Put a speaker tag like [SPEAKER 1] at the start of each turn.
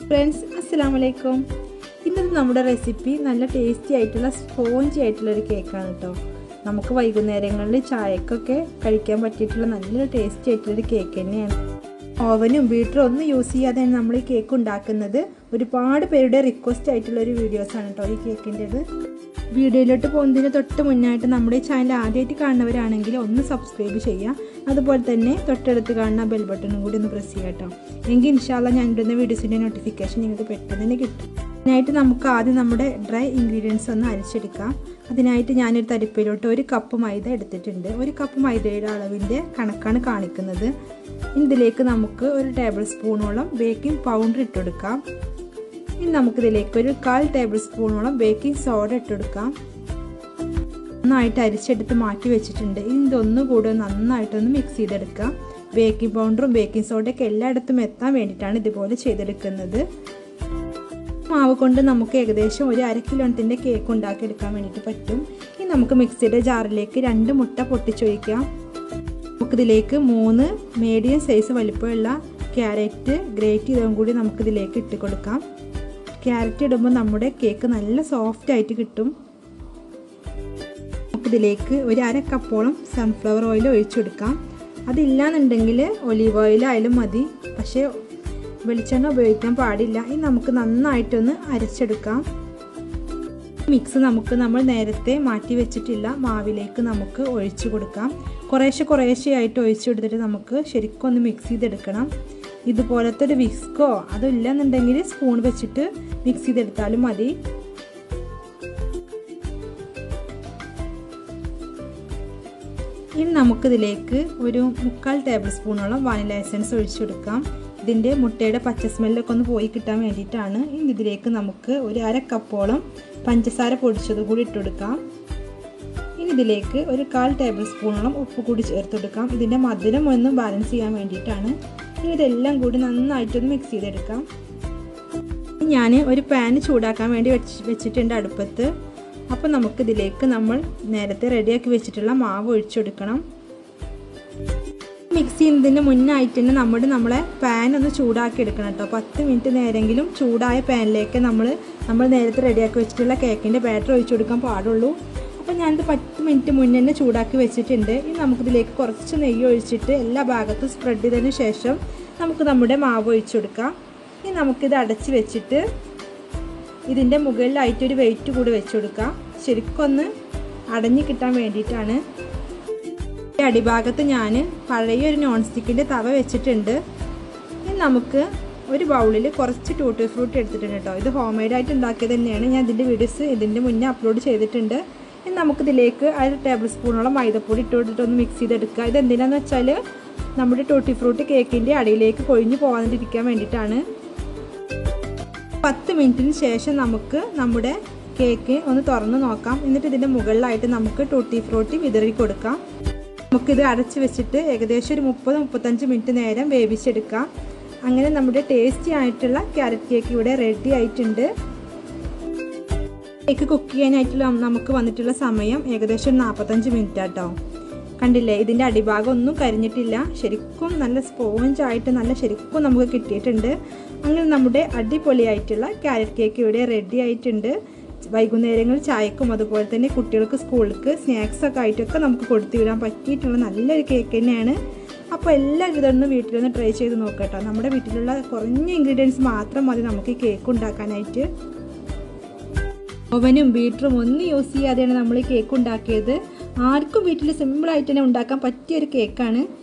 [SPEAKER 1] friends അസ്സാം വലൈക്കും ഇന്നത്തെ നമ്മുടെ റെസിപ്പി നല്ല ടേസ്റ്റി ആയിട്ടുള്ള സ്പോഞ്ചി ആയിട്ടുള്ള ഒരു കേക്കാണ് കേട്ടോ നമുക്ക് വൈകുന്നേരങ്ങളിൽ ചായക്കൊക്കെ കഴിക്കാൻ പറ്റിയിട്ടുള്ള നല്ലൊരു ടേസ്റ്റി ആയിട്ടുള്ളൊരു കേക്ക് തന്നെയാണ് ഓവനും ബീറ്ററും ഒന്നും യൂസ് ചെയ്യാതെയാണ് നമ്മൾ ഈ കേക്ക് ഉണ്ടാക്കുന്നത് ഒരുപാട് പേരുടെ റിക്വസ്റ്റ് ആയിട്ടുള്ള ഒരു വീഡിയോസാണ് കേട്ടോ ഈ കേക്കിൻ്റെത് വീഡിയോയിലോട്ട് പോകുന്നതിന് തൊട്ട് മുന്നായിട്ട് നമ്മുടെ ചാനൽ ആദ്യമായിട്ട് കാണുന്നവരാണെങ്കിൽ ഒന്ന് സബ്സ്ക്രൈബ് ചെയ്യുക അതുപോലെ തന്നെ തൊട്ടടുത്ത് കാണുന്ന ബെൽ ബട്ടണും കൂടി ഒന്ന് പ്രസ് ചെയ്യുക കേട്ടോ എങ്കിൽ ഇൻഷാല്ല ഞാൻ ഇടുന്ന വീഡിയോസിൻ്റെ നോട്ടിഫിക്കേഷൻ നിങ്ങൾക്ക് പെട്ടെന്ന് തന്നെ കിട്ടും അതിനായിട്ട് നമുക്ക് ആദ്യം നമ്മുടെ ഡ്രൈ ഇൻഗ്രീഡിയൻസ് ഒന്ന് അരച്ചെടുക്കാം അതിനായിട്ട് ഞാനൊരു തരിപ്പയിലോട്ട് ഒരു കപ്പ് മൈദ എടുത്തിട്ടുണ്ട് ഒരു കപ്പ് മൈദയുടെ അളവിൻ്റെ കണക്കാണ് കാണിക്കുന്നത് ഇതിലേക്ക് നമുക്ക് ഒരു ടേബിൾ സ്പൂണോളം ബേക്കിംഗ് പൗഡർ ഇട്ടെടുക്കാം ഇനി നമുക്കിതിലേക്ക് ഒരു കാൽ ടേബിൾ സ്പൂണോളം ബേക്കിംഗ് സോഡ ഇട്ടെടുക്കാം നന്നായിട്ട് അരിച്ചെടുത്ത് മാറ്റി വെച്ചിട്ടുണ്ട് ഇനി ഇതൊന്നും കൂടെ നന്നായിട്ടൊന്ന് മിക്സ് ചെയ്തെടുക്കാം ബേക്കിംഗ് പൗഡറും ബേക്കിംഗ് സോഡയൊക്കെ എല്ലായിടത്തും എത്താൻ വേണ്ടിയിട്ടാണ് ഇതുപോലെ ചെയ്തെടുക്കുന്നത് മാവ് കൊണ്ട് നമുക്ക് ഏകദേശം ഒരു അര കിലോണത്തിൻ്റെ കേക്ക് ഉണ്ടാക്കിയെടുക്കാൻ വേണ്ടിയിട്ട് പറ്റും ഇനി നമുക്ക് മിക്സിയുടെ ജാറിലേക്ക് രണ്ട് മുട്ട പൊട്ടിച്ചൊഴിക്കാം നമുക്കിതിലേക്ക് മൂന്ന് മീഡിയം സൈസ് വലിപ്പമുള്ള ക്യാരറ്റ് ഗ്രേറ്റ് ചെയ്തതും കൂടി നമുക്കിതിലേക്ക് ഇട്ട് കൊടുക്കാം ക്യാരറ്റ് ഇടുമ്പോൾ നമ്മുടെ കേക്ക് നല്ല സോഫ്റ്റ് ആയിട്ട് കിട്ടും നമുക്കിതിലേക്ക് ഒരു അര കപ്പോളം സൺഫ്ലവർ ഓയിൽ ഒഴിച്ചെടുക്കാം അതില്ലാന്നുണ്ടെങ്കിൽ ഒലീവ് ഓയിൽ ആയാലും മതി പക്ഷേ വെളിച്ചെണ്ണ ഉപയോഗിക്കാൻ പാടില്ല ഇനി നമുക്ക് നന്നായിട്ടൊന്ന് അരച്ചെടുക്കാം മിക്സ് നമുക്ക് നമ്മൾ നേരത്തെ മാറ്റി വെച്ചിട്ടില്ല മാവിലേക്ക് നമുക്ക് ഒഴിച്ചു കൊടുക്കാം കുറേശ്ശെ കുറേശ്ശെ ആയിട്ട് ഒഴിച്ചു കൊടുത്തിട്ട് നമുക്ക് ശരിക്കും ഒന്ന് മിക്സ് ചെയ്തെടുക്കണം ഇതുപോലത്തെ ഒരു വിസ്കോ അതില്ലെന്നുണ്ടെങ്കിൽ സ്പൂൺ വെച്ചിട്ട് മിക്സ് ചെയ്തെടുത്താലും മതി ഇനി നമുക്കിതിലേക്ക് ഒരു മുക്കാൽ ടേബിൾ സ്പൂണോളം വാനില എസൻസ് ഒഴിച്ചു കൊടുക്കാം ഇതിൻ്റെ മുട്ടയുടെ പച്ച സ്മെല്ലൊക്കെ ഒന്ന് പോയി കിട്ടാൻ വേണ്ടിയിട്ടാണ് ഇനി ഇതിലേക്ക് നമുക്ക് ഒരു അര കപ്പോളം പഞ്ചസാര പൊടിച്ചത് കൂടി ഇട്ടുകൊടുക്കാം ഇനി ഇതിലേക്ക് ഒരു കാൽ ടേബിൾ സ്പൂണോളം ഉപ്പ് കൂടി ചേർത്ത് കൊടുക്കാം ഇതിൻ്റെ മധുരം ഒന്ന് ബാലൻസ് ചെയ്യാൻ വേണ്ടിയിട്ടാണ് ഇനി ഇതെല്ലാം കൂടി നന്നായിട്ടൊന്ന് മിക്സ് ചെയ്തെടുക്കാം ഞാൻ ഒരു പാന് ചൂടാക്കാൻ വേണ്ടി വെച്ച് വെച്ചിട്ടുണ്ട് അടുപ്പത്ത് അപ്പോൾ നമുക്കിതിലേക്ക് നമ്മൾ നേരത്തെ റെഡിയാക്കി വെച്ചിട്ടുള്ള മാവ് ഒഴിച്ചെടുക്കണം മിക്സ് ചെയ്യുന്നതിന് മുന്നായിട്ട് തന്നെ നമ്മുടെ നമ്മളെ പാൻ ഒന്ന് ചൂടാക്കി എടുക്കണം കേട്ടോ പത്ത് മിനിറ്റ് നേരെങ്കിലും ചൂടായ പാനിലേക്ക് നമ്മൾ നമ്മൾ നേരത്തെ റെഡിയാക്കി വെച്ചിട്ടുള്ള കേക്കിൻ്റെ ബാറ്റർ ഒഴിച്ചു കൊടുക്കാൻ പാടുള്ളൂ അപ്പോൾ ഞാനിത് പത്ത് മിനിറ്റ് മുന്നേ തന്നെ ചൂടാക്കി വെച്ചിട്ടുണ്ട് ഇനി നമുക്കിതിലേക്ക് കുറച്ച് നെയ്യ് ഒഴിച്ചിട്ട് എല്ലാ ഭാഗത്തും സ്പ്രെഡ് ചെയ്തതിന് ശേഷം നമുക്ക് നമ്മുടെ മാവ് ഒഴിച്ചു കൊടുക്കാം ഇനി നമുക്കിത് അടച്ച് വെച്ചിട്ട് ഇതിൻ്റെ മുകളിലായിട്ട് ഒരു വെയിറ്റ് കൂടി വെച്ച് കൊടുക്കാം ശരിക്കൊന്ന് അടഞ്ഞു കിട്ടാൻ വേണ്ടിയിട്ടാണ് ഈ അടിഭാഗത്ത് ഞാൻ പഴയ ഒരു നോൺ സ്റ്റിക്കിൻ്റെ തവ വെച്ചിട്ടുണ്ട് ഇനി നമുക്ക് ഒരു ബൗളിൽ കുറച്ച് ടൂട്ടി ഫ്രൂട്ട് എടുത്തിട്ടുണ്ട് കേട്ടോ ഇത് ഹോം മെയ്ഡായിട്ട് ഉണ്ടാക്കിയത് തന്നെയാണ് ഞാൻ ഇതിൻ്റെ വീഡിയോസ് ഇതിൻ്റെ മുന്നേ അപ്ലോഡ് ചെയ്തിട്ടുണ്ട് ഇനി നമുക്കിതിലേക്ക് അര ടേബിൾ സ്പൂണോളം മൈദപ്പൊടി ഇട്ട് കൊടുത്തിട്ട് ഒന്ന് മിക്സ് ചെയ്തെടുക്കുക ഇത് എന്തിനാന്ന് വെച്ചാൽ നമ്മുടെ ടൂട്ടി ഫ്രൂട്ട് കേക്കിൻ്റെ അടിയിലേക്ക് കൊഴിഞ്ഞു പോകാതിരിക്കാൻ വേണ്ടിയിട്ടാണ് പത്ത് മിനിറ്റിന് ശേഷം നമുക്ക് നമ്മുടെ കേക്ക് ഒന്ന് തുറന്ന് നോക്കാം എന്നിട്ട് ഇതിൻ്റെ മുകളിലായിട്ട് നമുക്ക് ടൂട്ടി ഫ്രൂട്ടി വിതറി കൊടുക്കാം നമുക്കിത് അടച്ച് വെച്ചിട്ട് ഏകദേശം ഒരു മുപ്പത് മുപ്പത്തഞ്ച് മിനിറ്റ് നേരം വേവിച്ചെടുക്കാം അങ്ങനെ നമ്മുടെ ടേസ്റ്റി ആയിട്ടുള്ള ക്യാരറ്റ് കേക്ക് ഇവിടെ റെഡി ആയിട്ടുണ്ട് കേക്ക് കുക്ക് ചെയ്യാനായിട്ടുള്ള നമുക്ക് വന്നിട്ടുള്ള സമയം ഏകദേശം നാൽപ്പത്തഞ്ച് മിനിറ്റ് ആട്ടോ കണ്ടില്ലേ ഇതിൻ്റെ അടിഭാഗം ഒന്നും കരിഞ്ഞിട്ടില്ല ശരിക്കും നല്ല സ്പോഞ്ച് ആയിട്ട് നല്ല ശരിക്കും നമുക്ക് കിട്ടിയിട്ടുണ്ട് അങ്ങനെ നമ്മുടെ അടിപൊളിയായിട്ടുള്ള ക്യാരറ്റ് കേക്ക് ഇവിടെ റെഡി ആയിട്ടുണ്ട് വൈകുന്നേരങ്ങളിൽ ചായക്കും അതുപോലെ തന്നെ കുട്ടികൾക്ക് സ്കൂളിലേക്ക് സ്നാക്സ് ഒക്കെ ആയിട്ടൊക്കെ നമുക്ക് കൊടുത്തു വിടാൻ പറ്റിയിട്ടുള്ള നല്ലൊരു കേക്ക് തന്നെയാണ് അപ്പോൾ എല്ലാവരും ഇതൊന്ന് വീട്ടിലൊന്ന് ട്രൈ ചെയ്ത് നോക്കട്ടോ നമ്മുടെ വീട്ടിലുള്ള കുറഞ്ഞ ഇൻഗ്രീഡിയൻസ് മാത്രം മതി നമുക്ക് ഈ കേക്ക് ഉണ്ടാക്കാനായിട്ട് ഓവനും ബീറ്ററും ഒന്നും യൂസ് ചെയ്യാതെയാണ് നമ്മൾ ഈ കേക്ക് ഉണ്ടാക്കിയത് ആർക്കും വീട്ടിൽ സിമ്പിളായിട്ട് തന്നെ ഉണ്ടാക്കാൻ പറ്റിയ ഒരു കേക്കാണ്